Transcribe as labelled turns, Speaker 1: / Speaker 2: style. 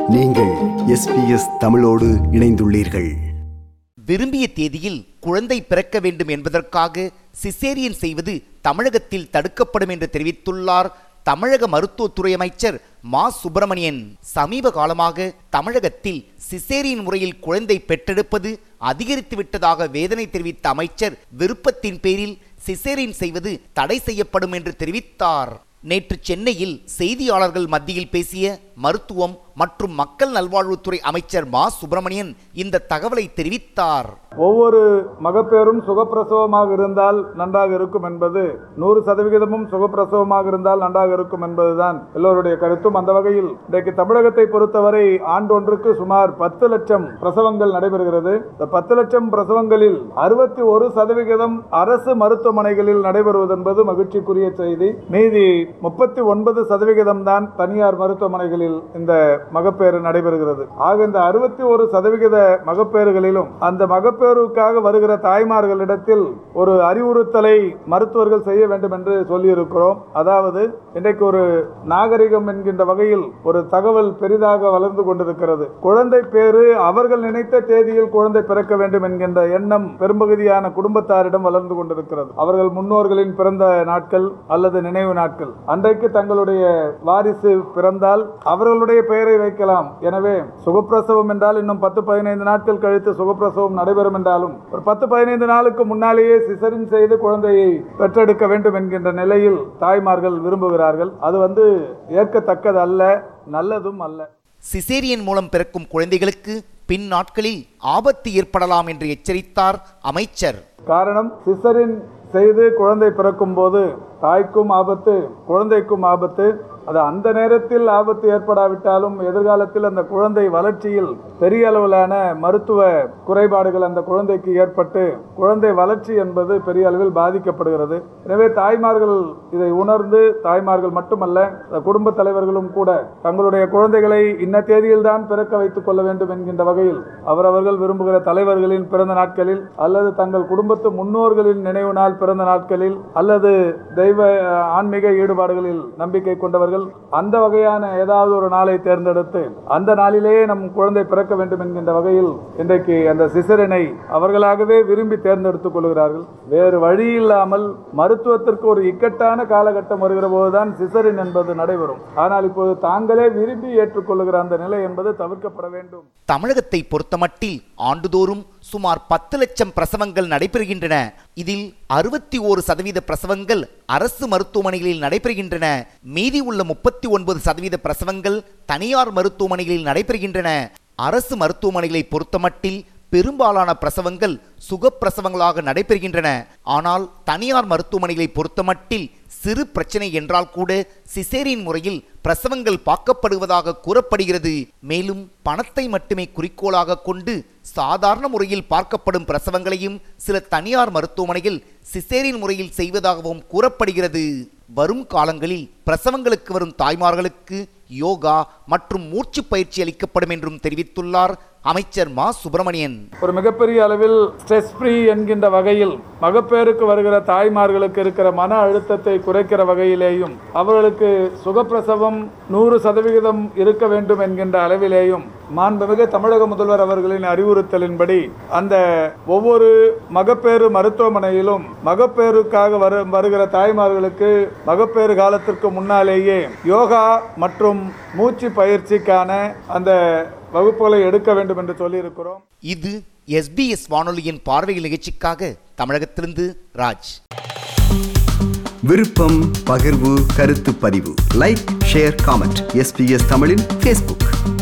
Speaker 1: நீங்கள் எஸ்பிஎஸ் தமிழோடு இணைந்துள்ளீர்கள்
Speaker 2: விரும்பிய தேதியில் குழந்தை பிறக்க வேண்டும் என்பதற்காக சிசேரியன் செய்வது தமிழகத்தில் தடுக்கப்படும் என்று தெரிவித்துள்ளார் தமிழக மருத்துவத்துறை அமைச்சர் மா சுப்பிரமணியன் சமீப காலமாக தமிழகத்தில் சிசேரியன் முறையில் குழந்தை பெற்றெடுப்பது அதிகரித்து விட்டதாக வேதனை தெரிவித்த அமைச்சர் விருப்பத்தின் பேரில் சிசேரியன் செய்வது தடை செய்யப்படும் என்று தெரிவித்தார் நேற்று சென்னையில் செய்தியாளர்கள் மத்தியில் பேசிய மருத்துவம் மற்றும் மக்கள் நல்வாழ்வுத்துறை அமைச்சர் மா சுப்பிரமணியன் இந்த தகவலை தெரிவித்தார்
Speaker 3: ஒவ்வொரு மகப்பேறும் சுகப்பிரசவமாக இருந்தால் நன்றாக இருக்கும் என்பது நூறு சதவிகிதமும் சுகப்பிரசவமாக இருந்தால் நன்றாக இருக்கும் என்பதுதான் எல்லோருடைய கருத்தும் அந்த வகையில் இன்றைக்கு தமிழகத்தை பொறுத்தவரை ஆண்டொன்றுக்கு சுமார் பத்து லட்சம் பிரசவங்கள் நடைபெறுகிறது இந்த பத்து லட்சம் பிரசவங்களில் அறுபத்தி ஒரு சதவிகிதம் அரசு மருத்துவமனைகளில் நடைபெறுவது என்பது மகிழ்ச்சிக்குரிய செய்தி மீதி முப்பத்தி ஒன்பது சதவிகிதம் தான் தனியார் மருத்துவமனைகளில் இந்த மகப்பேறு நடைபெறுகிறது ஆக இந்த அறுபத்தி ஒரு சதவிகித மகப்பேறுகளிலும் அந்த மகப்பேறுக்காக வருகிற தாய்மார்களிடத்தில் ஒரு அறிவுறுத்தலை மருத்துவர்கள் செய்ய வேண்டும் என்று சொல்லியிருக்கிறோம் அதாவது இன்றைக்கு ஒரு நாகரிகம் என்கின்ற வகையில் ஒரு தகவல் பெரிதாக வளர்ந்து கொண்டிருக்கிறது குழந்தை பேரு அவர்கள் நினைத்த தேதியில் குழந்தை பிறக்க வேண்டும் என்கின்ற எண்ணம் பெரும்பகுதியான குடும்பத்தாரிடம் வளர்ந்து கொண்டிருக்கிறது அவர்கள் முன்னோர்களின் பிறந்த நாட்கள் அல்லது நினைவு நாட்கள் அன்றைக்கு தங்களுடைய வாரிசு பிறந்தால் அவர்களுடைய பெயரை வைக்கலாம் எனவே சுகப்பிரசவம் என்றால் இன்னும் பத்து பதினைந்து நாட்கள் கழித்து சுகப்பிரசவம் நடைபெறும் என்றாலும் ஒரு பத்து பதினைந்து நாளுக்கு முன்னாலேயே சிசரின் செய்து குழந்தையை பெற்றெடுக்க வேண்டும் என்கின்ற நிலையில் தாய்மார்கள் விரும்புகிறார்கள் அது வந்து ஏற்கத்தக்கது அல்ல நல்லதும் அல்ல
Speaker 2: சிசேரியன் மூலம் பிறக்கும் குழந்தைகளுக்கு பின் நாட்களில் ஆபத்து ஏற்படலாம் என்று எச்சரித்தார் அமைச்சர்
Speaker 3: காரணம் சிசரின் செய்து குழந்தை பிறக்கும் போது தாய்க்கும் ஆபத்து குழந்தைக்கும் ஆபத்து அது அந்த நேரத்தில் ஆபத்து ஏற்படாவிட்டாலும் எதிர்காலத்தில் அந்த குழந்தை வளர்ச்சியில் பெரிய அளவிலான மருத்துவ குறைபாடுகள் அந்த குழந்தைக்கு ஏற்பட்டு குழந்தை வளர்ச்சி என்பது பெரிய அளவில் பாதிக்கப்படுகிறது எனவே தாய்மார்கள் இதை உணர்ந்து தாய்மார்கள் மட்டுமல்ல அந்த குடும்ப தலைவர்களும் கூட தங்களுடைய குழந்தைகளை இன்ன தேதியில் தான் பிறக்க வைத்துக் கொள்ள வேண்டும் என்கின்ற வகையில் அவரவர்கள் விரும்புகிற தலைவர்களின் பிறந்த நாட்களில் அல்லது தங்கள் குடும்பத்து முன்னோர்களின் நினைவு நாள் பிறந்த நாட்களில் அல்லது தெய்வ அஹ், ஆன்மீக ஈடுபாடுகளில் நம்பிக்கை கொண்டவர்கள் அந்த வகையான ஏதாவது ஒரு நாளை தேர்ந்தெடுத்து அந்த நாளிலேயே நம் குழந்தை பிறக்க வேண்டும் என்கின்ற வகையில் இன்றைக்கு அந்த சிசரனை அவர்களாகவே விரும்பி தேர்ந்தெடுத்துக் கொள்கிறார்கள் வேறு வழி இல்லாமல் மருத்துவத்திற்கு ஒரு இக்கட்டான காலகட்டம் வருகிற போதுதான் சிசரின் என்பது நடைபெறும் ஆனால் இப்போது தாங்களே விரும்பி ஏற்றுக்கொள்ளுகிற அந்த நிலை என்பது தவிர்க்கப்பட வேண்டும்
Speaker 2: தமிழகத்தை பொறுத்தமட்டில் ஆண்டுதோறும் சுமார் பத்து லட்சம் பிரசவங்கள் நடைபெறுகின்றன இதில் அறுபத்தி ஓரு சதவீத பிரசவங்கள் அரசு மருத்துவமனைகளில் நடைபெறுகின்றன மீதி உள்ள முப்பத்தி ஒன்பது சதவீத பிரசவங்கள் தனியார் மருத்துவமனைகளில் நடைபெறுகின்றன அரசு மருத்துவமனைகளை பொறுத்தமட்டில் பெரும்பாலான பிரசவங்கள் சுகப்பிரசவங்களாக நடைபெறுகின்றன ஆனால் தனியார் மருத்துவமனைகளை பொறுத்தமட்டில் சிறு பிரச்சனை என்றால் கூட சிசேரியன் முறையில் பிரசவங்கள் பார்க்கப்படுவதாக கூறப்படுகிறது மேலும் பணத்தை மட்டுமே குறிக்கோளாக கொண்டு சாதாரண முறையில் பார்க்கப்படும் பிரசவங்களையும் சில தனியார் மருத்துவமனைகள் சிசேரியன் முறையில் செய்வதாகவும் கூறப்படுகிறது வரும் காலங்களில் பிரசவங்களுக்கு வரும் தாய்மார்களுக்கு யோகா மற்றும் மூச்சு பயிற்சி அளிக்கப்படும் என்றும் தெரிவித்துள்ளார் அமைச்சர் மா சுப்பிரமணியன்
Speaker 3: ஒரு மிகப்பெரிய அளவில் ஸ்ட்ரெஸ் ஃப்ரீ என்கின்ற வகையில் மகப்பேறுக்கு வருகிற தாய்மார்களுக்கு இருக்கிற மன அழுத்தத்தை குறைக்கிற வகையிலேயும் அவர்களுக்கு சுகப்பிரசவம் நூறு சதவிகிதம் இருக்க வேண்டும் என்கின்ற அளவிலேயும் மாண்புமிகு தமிழக முதல்வர் அவர்களின் அறிவுறுத்தலின்படி அந்த ஒவ்வொரு மகப்பேறு மருத்துவமனையிலும் மகப்பேறுக்காக வரு வருகிற தாய்மார்களுக்கு மகப்பேறு காலத்திற்கு முன்னாலேயே யோகா மற்றும் மூச்சு பயிற்சிக்கான அந்த வகுப்புகளை எடுக்க வேண்டும் என்று சொல்லியிருக்கிறோம்
Speaker 2: இது எஸ்பிஎஸ் வானொலியின் பார்வையில் நிகழ்ச்சிக்காக தமிழகத்திலிருந்து ராஜ்
Speaker 1: விருப்பம் பகிர்வு கருத்து பதிவு லைக் ஷேர் காமெண்ட் எஸ்பிஎஸ் தமிழின் ஃபேஸ்புக்